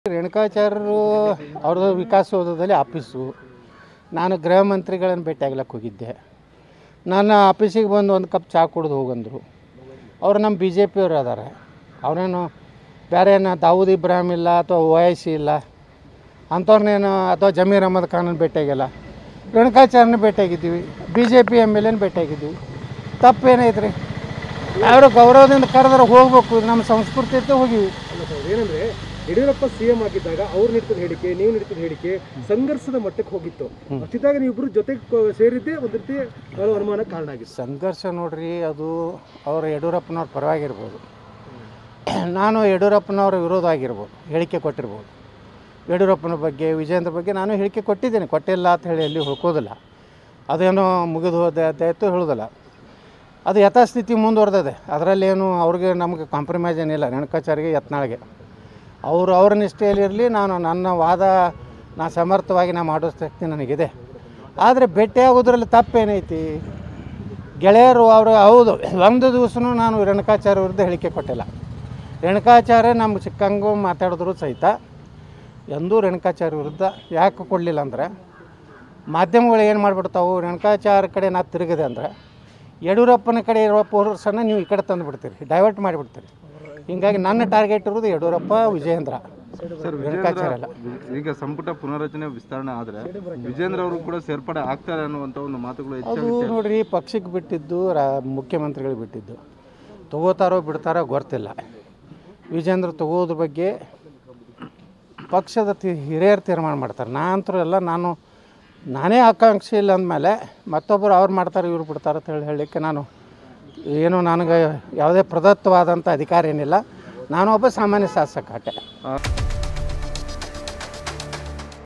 ರೇಣುಕಾಚಾರ್ಯರು ಅವ್ರದ್ದು ವಿಕಾಸಸೌಧದಲ್ಲಿ ಆಫೀಸು ನಾನು ಗೃಹ ಮಂತ್ರಿಗಳನ್ನು ಭೇಟಿಯಾಗ್ಲಕ್ಕೆ ಹೋಗಿದ್ದೆ ನನ್ನ ಆಫೀಸಿಗೆ ಬಂದು ಒಂದು ಕಪ್ ಚಹಾ ಕುಡಿದು ಹೋಗಂದರು ಅವ್ರು ನಮ್ಮ ಬಿ ಜೆ ಪಿಯವರು ಅದಾರೆ ಅವರೇನು ಬೇರೆ ಏನು ದಾವೂದ್ ಇಬ್ರಾಹಿಂ ಇಲ್ಲ ಅಥವಾ ಓವೈಸಿ ಇಲ್ಲ ಅಂಥವ್ರನ್ನೇನು ಅಥವಾ ಜಮೀರ್ ಅಹಮದ್ ಖಾನನ್ನು ಭೇಟಿಯಾಗಿಲ್ಲ ರೇಣುಕಾಚಾರ್ಯನ ಭೇಟಿಯಾಗಿದ್ದೀವಿ B J P M L ಎನ ಭೇಟಿಯಾಗಿದ್ದೀವಿ ತಪ್ಪೇನೈತ್ರಿ ಅವರು ಗೌರವದಿಂದ ಕರೆದ್ರೆ ಹೋಗ್ಬೇಕು ಇದು ನಮ್ಮ ಸಂಸ್ಕೃತಿ ಅಂತ ಹೋಗಿವಿ ಅಲ್ಲ ಸರ್ ಏನಂದ್ರೆ ಯಡಿಯೂರಪ್ಪ ಸಿಎಂ ಆಗಿದ್ದಾಗ ಅವ್ರು ನೀಡ್ತಿದ್ದ ಹೇಳಿಕೆ ನೀವು ನೀಡ್ತಿದ್ದ ಹೇಳಿಕೆ ಸಂಘರ್ಷದ ಮಟ್ಟಕ್ಕೆ ಹೋಗಿತ್ತು ಅಷ್ಟಿದ್ದಾಗ ನೀವಿಬ್ರು ಜೊತೆಗೆ ಕೊ- ಸೇರಿದ್ದೇ ಒಂದು ರೀತಿ ಹಲವು ಅನುಮಾನಕ್ಕೆ ಕಾರಣ ಆಗಿತ್ತು ಸಂಘರ್ಷ ನೋಡ್ರಿ ಅದು ಅವರು ಯಡಿಯೂರಪ್ಪನವ್ರ ಪರವಾಗಿರ್ಬೋದು ನಾನು ಯಡಿಯೂರಪ್ಪನವ್ರ ವಿರೋಧ ಆಗಿರ್ಬೋದು ಹೇಳಿಕೆ ಕೊಟ್ಟಿರ್ಬೋದು ಯಡಿಯೂರಪ್ಪನ ಬಗ್ಗೆ ವಿಜೇಂದ್ರ ಬಗ್ಗೆ ನಾನು ಹೇಳಿಕೆ ಕೊಟ್ಟಿದ್ದೇನೆ ಕೊಟ್ಟಿಲ್ಲ ಅಂತ ಹೇಳಿ ಎಲ್ಲಿ ಹುಡ್ಕೋದಿಲ್ಲ ಅದೇನೋ ಮುಗಿದು ಹೋದ ಆಯ್ತು ಹೇಳೋದಿಲ್ಲ ಅದು ಯಥಾಸ್ಥಿತಿ ಮುಂದುವರೆದಿದೆ ಅದರಲ್ಲೇನು ಅವ್ರಿಗೆ ನಮಗೆ ಕಾಂಪ್ರಮೈಸ್ ಏನಿಲ್ಲ ರೇಣುಕಾಚಾರ್ಯಗೆ ಯತ್ನಾಳ್ಗೆ ಅವರು ಅವ್ರ ನಿಷ್ಠೆಯಲ್ಲಿ ಇರಲಿ ನಾನು ನನ್ನ ವಾದ ನಾ ಸಮರ್ಥವಾಗಿ ನಾ ಮಾಡೋ ಶಕ್ತಿ ನನಗಿದೆ ಆದರೆ ಭೇಟಿಯಾಗೋದ್ರಲ್ಲಿ ತಪ್ಪೇನೈತಿ ಗೆಳೆಯರು ಅವರು ಹೌದು ಒಂದು ದಿವಸನೂ ನಾನು ರೇಣುಕಾಚಾರ್ಯ ವಿರುದ್ಧ ಹೇಳಿಕೆ ಕೊಟ್ಟಿಲ್ಲ ರೇಣುಕಾಚಾರ್ಯ ನಮ್ಮ ಚಿಕ್ಕಂಗೂ ಮಾತಾಡಿದ್ರು ಸಹಿತ ಎಂದೂ ರೇಣುಕಾಚಾರ್ಯ ವಿರುದ್ಧ ಯಾಕೆ ಕೊಡಲಿಲ್ಲ ಅಂದರೆ ಮಾಧ್ಯಮಗಳು ಏನು ಮಾಡಿಬಿಡ್ತಾವು ರೇಣುಕಾಚಾರ್ಯ ಕಡೆ ನಾ ತಿರುಗಿದೆ ಅಂದರೆ ಯಡಿಯೂರಪ್ಪನ ಕಡೆ ಇರುವ ಪೋರ್ಸನ್ನು ನೀವು ಈ ಕಡೆ ತಂದು ಬಿಡ್ತೀರಿ ಡೈವರ್ಟ್ ಮಾಡಿಬಿಡ್ತೀರಿ ಹೀಗಾಗಿ ನನ್ನ ಟಾರ್ಗೆಟ್ ಇರೋದು ಯಡಿಯೂರಪ್ಪ ವಿಜಯೇಂದ್ರ ಸರ್ ರೇಣುಕಾಚಾರ್ಯ ಅಲ್ಲ ಈಗ ಸಂಪುಟ ಪುನರಚನೆ ವಿಸ್ತರಣೆ ಆದ್ರೆ ವಿಜೇಂದ್ರ ಅವರು ಕೂಡ ಸೇರ್ಪಡೆ ಆಗ್ತಾರೆ ಅನ್ನುವಂತ ಒಂದು ಮಾತುಗಳು ಅದು ಹೆಚ್ಚಾಗಿ ನೋಡ್ರಿ ಪಕ್ಷಕ್ಕೆ ಬಿಟ್ಟಿದ್ದು ರಾ ಮುಖ್ಯಮಂತ್ರಿಗಳಿಗೆ ಬಿಟ್ಟಿದ್ದು ತಗೋತಾರೋ ಬಿಡ್ತಾರೋ ಗೊತ್ತಿಲ್ಲ ವಿಜೇಂದ್ರ ತಗೋದ್ರ ಬಗ್ಗೆ ಪಕ್ಷದ ತಿ ಹಿರಿಯರು ತೀರ್ಮಾನ ಮಾಡ್ತಾರೆ ನಾ ಅಂತರೂ ಎಲ್ಲ ನಾನು ನಾನೇ ಆಕಾಂಕ್ಷಿ ಇಲ್ಲ ಅಂದಮೇಲೆ ಮತ್ತೊಬ್ಬರು ಅವ್ರು ಮಾಡ್ತಾರೆ ಇವ್ರು ಬಿಡ್ತಾರೆ ಅಂತ ಹೇಳಿ ಹೇಳಲಿಕ್ಕೆ ನಾನು ಏನು ನನಗೆ ಯಾವುದೇ ಪ್ರದತ್ತವಾದಂಥ ಅಧಿಕಾರ ಏನಿಲ್ಲ ನಾನು ಒಬ್ಬ ಸಾಮಾನ್ಯ ಶಾಸಕ ಅಷ್ಟೇ ಆ,